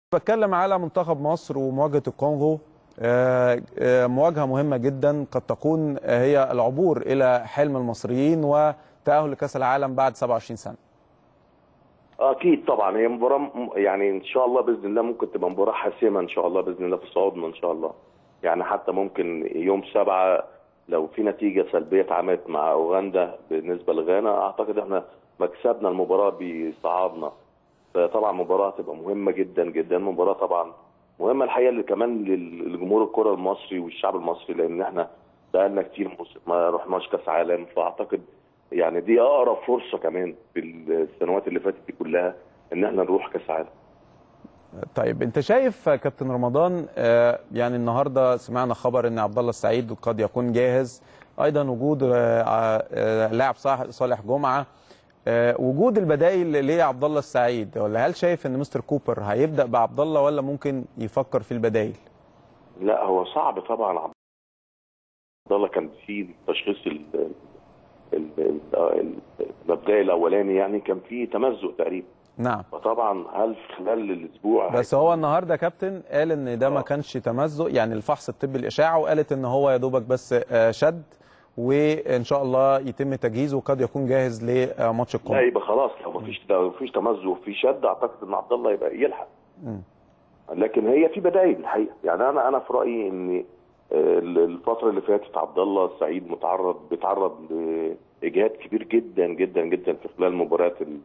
بتكلم على منتخب مصر ومواجهه الكونغو آه، آه، مواجهه مهمه جدا قد تكون هي العبور الى حلم المصريين وتاهل لكاس العالم بعد 27 سنه اكيد طبعا هي مباراه م- يعني ان شاء الله باذن الله ممكن تبقى مباراه حاسمه ان شاء الله باذن الله في صعودنا ان شاء الله يعني حتى ممكن يوم سبعة لو في نتيجه سلبيه اتعملت مع اوغندا بالنسبه لغانا اعتقد احنا مكسبنا المباراه بيصعدنا فطبعا مباراه هتبقى مهمه جدا جدا مباراه طبعا مهمه الحقيقه اللي كمان لل- لجمهور الكره المصري والشعب المصري لان احنا بقالنا كتير مس- ما رحناش كاس عالم فاعتقد يعني دي اقرب فرصه كمان في السنوات اللي فاتت دي كلها ان احنا نروح كاس عالم طيب انت شايف كابتن رمضان آه، يعني النهارده سمعنا خبر ان عبد الله السعيد قد يكون جاهز ايضا وجود آه، آه، لاعب صالح صالح جمعه آه، وجود البدائل لعبد الله السعيد ولا هل شايف ان مستر كوبر هيبدا بعبد الله ولا ممكن يفكر في البدائل لا هو صعب طبعا عبد الله كان في تشخيص ال- ال- ال- ال- المبدئي الاولاني يعني كان في تمزق تقريبا نعم فطبعا هل في خلال الاسبوع بس هو النهارده يا كابتن قال ان ده ما آه. كانش تمزق يعني الفحص الطبي الاشاعه وقالت ان هو يا دوبك بس آه، شد وان شاء الله يتم تجهيزه وقد يكون جاهز لماتش لا الكونغو يبقى خلاص لو مفيش لو مفيش تمزق وفي شد اعتقد ان عبد الله يبقى يلحق مم. لكن هي في بدائل الحقيقه يعني انا انا في رايي ان آه، الفتره اللي فاتت عبد الله السعيد متعرض بيتعرض لاجهاد كبير جدا جدا جدا في خلال مباريات ال-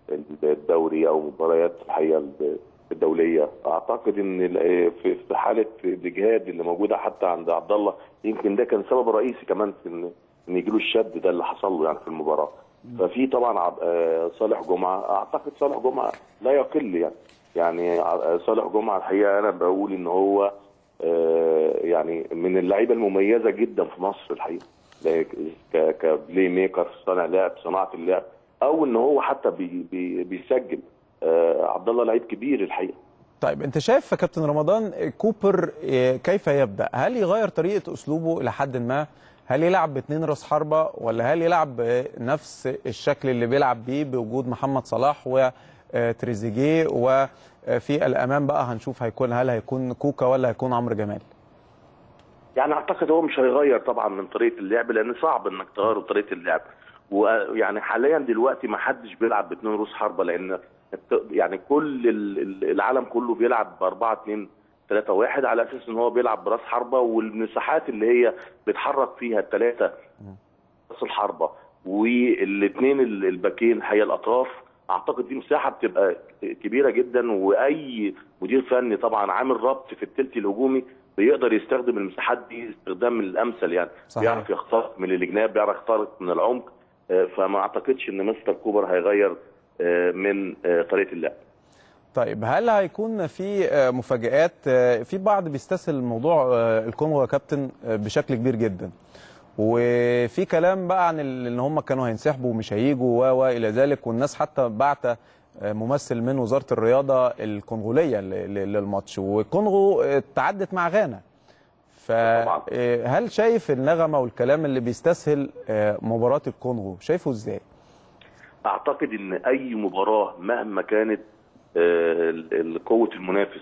الدوري او مباريات الحقيقه الدوليه اعتقد ان ال- في في حاله الاجهاد اللي موجوده حتى عند عبد الله يمكن ده كان سبب رئيسي كمان في ان ان يجيله الشد ده اللي حصل له يعني في المباراه ففي طبعا عب- آه، صالح جمعه اعتقد صالح جمعه لا يقل يعني يعني ع- صالح جمعه الحقيقه انا بقول ان هو آه، يعني من اللعيبه المميزه جدا في مصر الحقيقه ك- كبلاي ميكر صانع لعب صناعه اللعب او ان هو حتى بي بي بيسجل آه، عبد الله لعيب كبير الحقيقه طيب انت شايف يا كابتن رمضان كوبر آه، كيف يبدا هل يغير طريقه اسلوبه الى حد ما هل يلعب باثنين راس حربه ولا هل يلعب بنفس الشكل اللي بيلعب بيه بوجود محمد صلاح وتريزيجيه وفي الامام بقى هنشوف هيكون هل هيكون كوكا ولا هيكون عمرو جمال يعني اعتقد هو مش هيغير طبعا من طريقه اللعب لان صعب انك تغير طريقه اللعب ويعني حاليا دلوقتي ما حدش بيلعب باثنين روس حربه لان الت- يعني كل ال- ال- العالم كله بيلعب ب 4 2 3 1 على اساس ان هو بيلعب براس حربه والمساحات اللي هي بيتحرك فيها الثلاثه راس الحربه والاثنين الباكين هي الاطراف اعتقد دي مساحه بتبقى كبيره جدا واي مدير فني طبعا عامل ربط في الثلث الهجومي بيقدر يستخدم المساحات دي استخدام الامثل يعني صحيح. بيعرف يخترق من الجناب بيعرف يخترق من العمق آه، فما اعتقدش ان مستر كوبر هيغير آه، من آه، طريقه اللعب طيب هل هيكون في آه، مفاجآت آه، في بعض بيستسهل موضوع آه، الكونغو يا كابتن آه، بشكل كبير جدا وفي كلام بقى عن ال- ان هم كانوا هينسحبوا ومش هيجوا و و الى ذلك والناس حتى بعت آه، ممثل من وزاره الرياضه الكونغوليه ل- ل- للماتش والكونغو آه، تعدت مع غانا طبعاً. فهل شايف النغمه والكلام اللي بيستسهل آه، مباراه الكونغو شايفه ازاي؟ اعتقد ان اي مباراه مهما كانت آه، ال- ال- قوه المنافس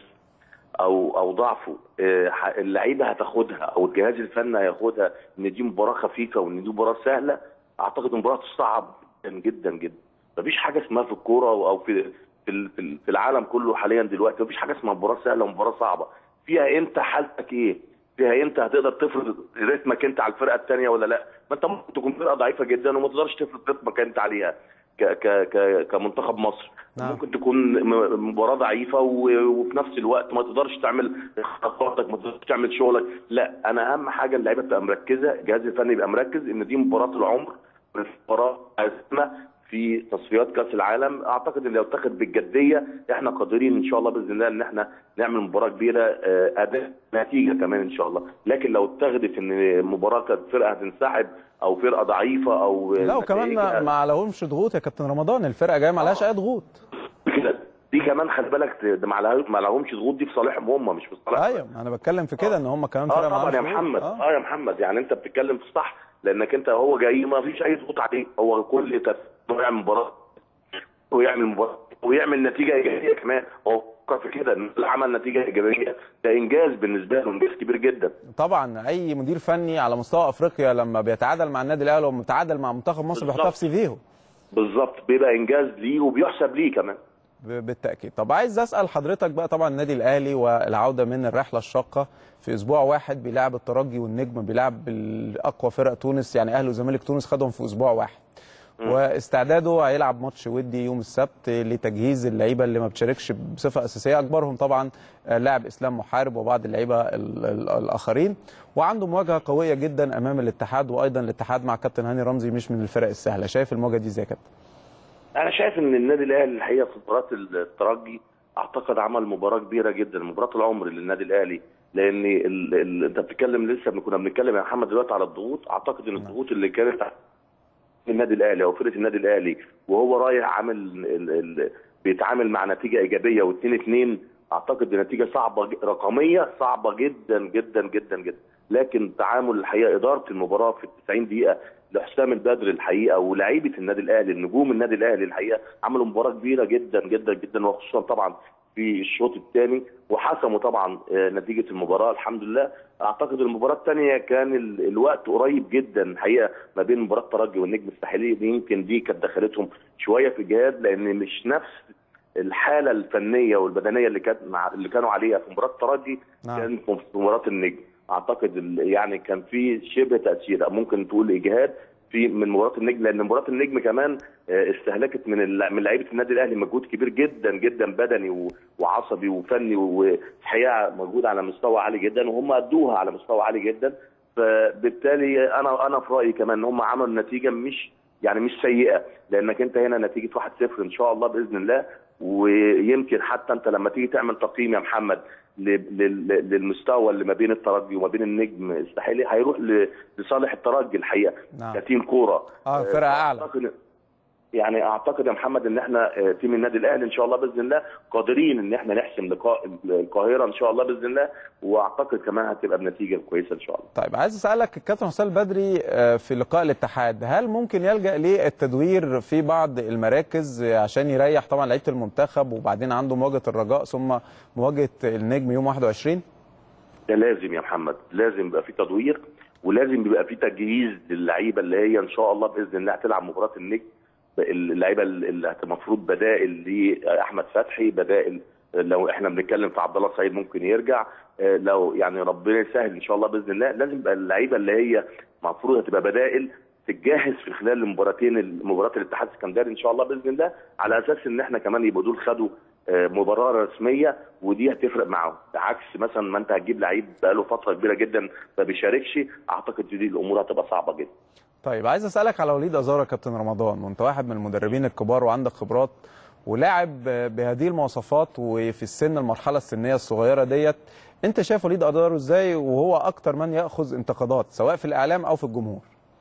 او او ضعفه آه، ح- اللعيبه هتاخدها او الجهاز الفني هياخدها ان دي مباراه خفيفه وان دي مباراه سهله اعتقد المباراه تصعب جدا جدا جدا مفيش حاجه اسمها في الكوره او أو في في ال- في ال- في العالم كله حاليا دلوقتي مفيش حاجه اسمها مباراه سهله ومباراه صعبه فيها انت حالتك ايه فيها انت هتقدر تفرض رتمك انت على الفرقه الثانيه ولا لا ما انت ممكن تكون فرقه ضعيفه جدا وما تقدرش تفرض رتمك انت عليها ك ك ك كمنتخب مصر نعم. ممكن تكون م- مباراه ضعيفه و- وفي نفس الوقت ما تقدرش تعمل خططك ما تقدرش تعمل شغلك لا انا اهم حاجه اللعيبه تبقى مركزه الجهاز الفني يبقى مركز ان دي مباراه العمر مباراه ازمه في تصفيات كاس العالم اعتقد ان لو اتخذ بالجديه احنا قادرين ان شاء الله باذن الله ان احنا نعمل مباراه كبيره آه، اداء نتيجه كمان ان شاء الله لكن لو اتخذت ان مباراه كانت فرقه هتنسحب او فرقه ضعيفه او لا وكمان ما ما عليهمش ضغوط يا كابتن رمضان الفرقه جايه ما لهاش اي ضغوط كده دي كمان خلي بالك ده ما عليها- ما لهمش ضغوط دي في صالحهم هم مش في صالح ايوه انا بتكلم في كده ان هم كمان اه فرقه طبعا معاها يا ضغوط. محمد آه. اه يا محمد يعني انت بتتكلم في الصح لانك انت هو جاي ما فيش اي ضغوط عليه هو كل تف- هو يعمل مباراه ويعمل مباراه ويعمل نتيجه ايجابيه كمان هو فكر في كده ان اللي عمل نتيجه ايجابيه ده انجاز بالنسبه له انجاز كبير جدا طبعا اي مدير فني على مستوى افريقيا لما بيتعادل مع النادي الاهلي ومتعادل مع منتخب مصر بيحطها في سي فيهو بالظبط بيبقى انجاز ليه وبيحسب ليه كمان ب- بالتاكيد طب عايز اسال حضرتك بقى طبعا النادي الاهلي والعوده من الرحله الشاقه في اسبوع واحد بيلعب الترجي والنجم بيلعب اقوى فرق تونس يعني اهلي وزمالك تونس خدهم في اسبوع واحد واستعداده هيلعب ماتش ودي يوم السبت لتجهيز اللعيبه اللي ما بتشاركش بصفه اساسيه اكبرهم طبعا آه، لاعب اسلام محارب وبعض اللعيبه ال- ال- الاخرين وعنده مواجهه قويه جدا امام الاتحاد وايضا الاتحاد مع كابتن هاني رمزي مش من الفرق السهله شايف المواجهه دي ازاي يا كابتن انا شايف ان النادي الاهلي الحقيقه في مباراه الترجي اعتقد عمل مباراه كبيره جدا مباراه العمر للنادي الاهلي لان ال... ال... انت بتتكلم لسه كنا بنتكلم يا محمد دلوقتي على الضغوط اعتقد ان الضغوط اللي كانت في النادي الاهلي او فرقه النادي الاهلي وهو رايح عامل ال... ال... بيتعامل مع نتيجه ايجابيه و2 2 اعتقد دي نتيجه صعبه ج- رقميه صعبه جدا جدا جدا جدا لكن تعامل الحقيقه اداره المباراه في ال 90 دقيقه لحسام البدر الحقيقه ولاعيبه النادي الاهلي النجوم النادي الاهلي الحقيقه عملوا مباراه كبيره جدا جدا جدا وخصوصا طبعا في الشوط الثاني وحسموا طبعا آه، نتيجه المباراه الحمد لله اعتقد المباراه الثانيه كان ال- الوقت قريب جدا الحقيقه ما بين مباراه الترجي والنجم الساحلي دي يمكن دي كانت دخلتهم شويه في جهاد لان مش نفس الحاله الفنيه والبدنيه اللي كانت مع اللي كانوا عليها في مباراه الترجي نعم. كان في مباراه النجم اعتقد ال- يعني كان في شبه تاثير ممكن تقول اجهاد في من مباراه النجم لان مباراه النجم كمان آه، استهلكت من ال- من لعيبه النادي الاهلي مجهود كبير جدا جدا بدني و- وعصبي وفني والحقيقه مجهود على مستوى عالي جدا وهم ادوها على مستوى عالي جدا فبالتالي انا انا في رايي كمان ان هم عملوا نتيجه مش يعني مش سيئه لانك انت هنا نتيجه 1-0 ان شاء الله باذن الله ويمكن حتى انت لما تيجي تعمل تقييم يا محمد ل- لل- للمستوى اللي ما بين الترجي وما بين النجم الساحلي هيروح ل- لصالح الترجي الحقيقه نعم. كتيم كوره اه فرقه اعلى أعتقد يعني اعتقد يا محمد ان احنا آه، تيم النادي الاهلي ان شاء الله باذن الله قادرين ان احنا نحسم لقاء القاهره ان شاء الله باذن الله واعتقد كمان هتبقى بنتيجه كويسه ان شاء الله طيب عايز اسالك الكابتن حسام البدري آه، في لقاء الاتحاد هل ممكن يلجا للتدوير في بعض المراكز آه، عشان يريح طبعا لعيبه المنتخب وبعدين عنده مواجهه الرجاء ثم مواجهه النجم يوم 21 ده لازم يا محمد لازم يبقى في تدوير ولازم يبقى في تجهيز للعيبه اللي هي ان شاء الله باذن الله هتلعب مباراه النجم اللعيبه اللي المفروض بدائل لاحمد فتحي بدائل لو احنا بنتكلم في عبد الله السعيد ممكن يرجع آه، لو يعني ربنا يسهل ان شاء الله باذن الله لازم يبقى اللعيبه اللي هي المفروض هتبقى بدائل تتجهز في خلال المباراتين مباراه الاتحاد السكندري ان شاء الله باذن الله على اساس ان احنا كمان يبقوا دول خدوا آه، مباراه رسميه ودي هتفرق معاهم بعكس مثلا ما انت هتجيب لعيب بقاله فتره كبيره جدا ما بيشاركش اعتقد دي الامور هتبقى صعبه جدا طيب عايز اسالك على وليد ازارو يا كابتن رمضان وانت واحد من المدربين الكبار وعندك خبرات ولاعب بهذه المواصفات وفي السن المرحله السنيه الصغيره ديت انت شايف وليد ازارو ازاي وهو اكتر من ياخذ انتقادات سواء في الاعلام او في الجمهور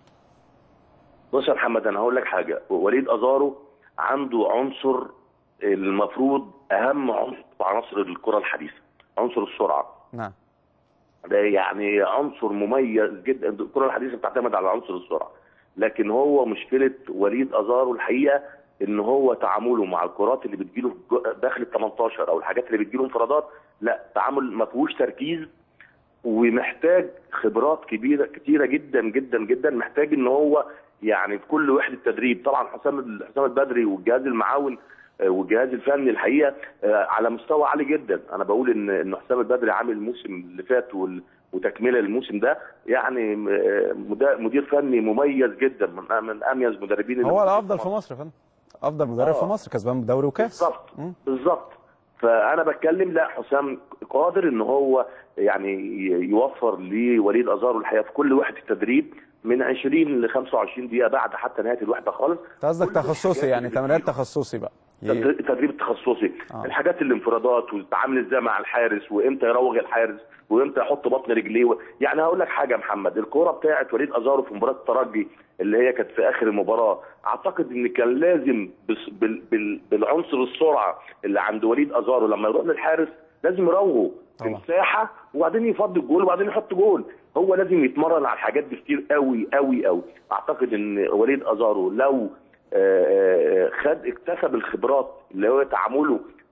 بص يا محمد انا هقول لك حاجه وليد ازارو عنده عنصر المفروض اهم عنصر في عناصر الكره الحديثه عنصر السرعه نعم ده يعني عنصر مميز جدا الكره الحديثه بتعتمد على عنصر السرعه لكن هو مشكله وليد ازارو الحقيقه ان هو تعامله مع الكرات اللي بتجيله جو- داخل ال 18 او الحاجات اللي بتجيله انفرادات لا تعامل ما فيهوش تركيز ومحتاج خبرات كبيره كتيره جدا جدا جدا محتاج ان هو يعني في كل وحده تدريب طبعا حسام حسام البدري والجهاز المعاون آه، والجهاز الفني الحقيقه آه، على مستوى عالي جدا انا بقول ان ان حسام البدري عامل الموسم اللي فات وال- وتكمله الموسم ده يعني آه، مدا- مدير فني مميز جدا من من اميز مدربين اللي هو موجودين الافضل في مصر يا فندم افضل مدرب آه. في مصر كسبان دوري وكاس بالظبط مم. بالظبط فانا بتكلم لا حسام قادر ان هو يعني ي- يوفر لوليد ازارو الحقيقه في كل وحده تدريب من 20 ل 25 دقيقه بعد حتى نهايه الوحده خالص انت قصدك كل تخصصي الحاجات يعني اللي تمرينات بتجيله. تخصصي بقى ي- التدريب التخصصي آه. آه. الحاجات الانفرادات وتتعامل ازاي مع الحارس وامتى يروج الحارس وامتى يحط بطن رجليه و... يعني هقول لك حاجه يا محمد الكوره بتاعت وليد ازارو في مباراه الترجي اللي هي كانت في اخر المباراه اعتقد ان كان لازم بس... بال... بال... بالعنصر السرعه اللي عند وليد ازارو لما يروح للحارس لازم يروج في طبعا. مساحه وبعدين يفضي الجول وبعدين يحط جول هو لازم يتمرن على الحاجات دي كتير قوي قوي قوي اعتقد ان وليد ازارو لو آه، آه، خد اكتسب الخبرات اللي هو تعامله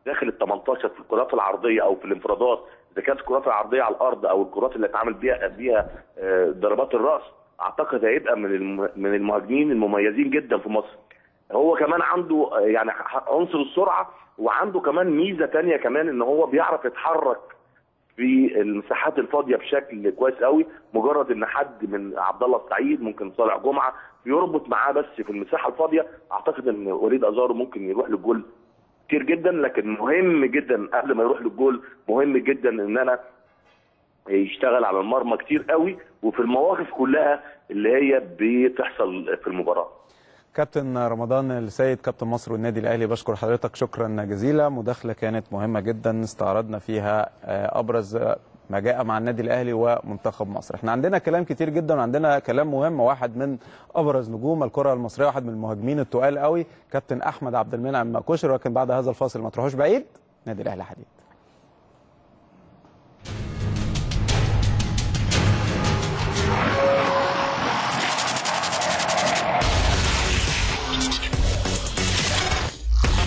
داخل ال 18 في الكرات العرضيه او في الانفرادات اذا كانت الكرات العرضيه على الارض او الكرات اللي اتعامل بيها بيها آه، ضربات الراس اعتقد هيبقى من الم- من المهاجمين المميزين جدا في مصر هو كمان عنده آه، يعني ح- عنصر السرعه وعنده كمان ميزه تانية كمان ان هو بيعرف يتحرك في المساحات الفاضيه بشكل كويس قوي مجرد ان حد من عبد الله السعيد ممكن صالح جمعه بيربط معاه بس في المساحه الفاضيه اعتقد ان وليد ازارو ممكن يروح للجول كتير جدا لكن مهم جدا قبل ما يروح للجول مهم جدا ان انا يشتغل على المرمى كتير قوي وفي المواقف كلها اللي هي بتحصل في المباراه كابتن رمضان السيد كابتن مصر والنادي الاهلي بشكر حضرتك شكرا جزيلا مداخله كانت مهمه جدا استعرضنا فيها آه، ابرز ما جاء مع النادي الاهلي ومنتخب مصر احنا عندنا كلام كتير جدا وعندنا كلام مهم واحد من ابرز نجوم الكره المصريه واحد من المهاجمين التقال قوي كابتن احمد عبد المنعم كشري ولكن بعد هذا الفاصل ما تروحوش بعيد نادي الاهلي حديد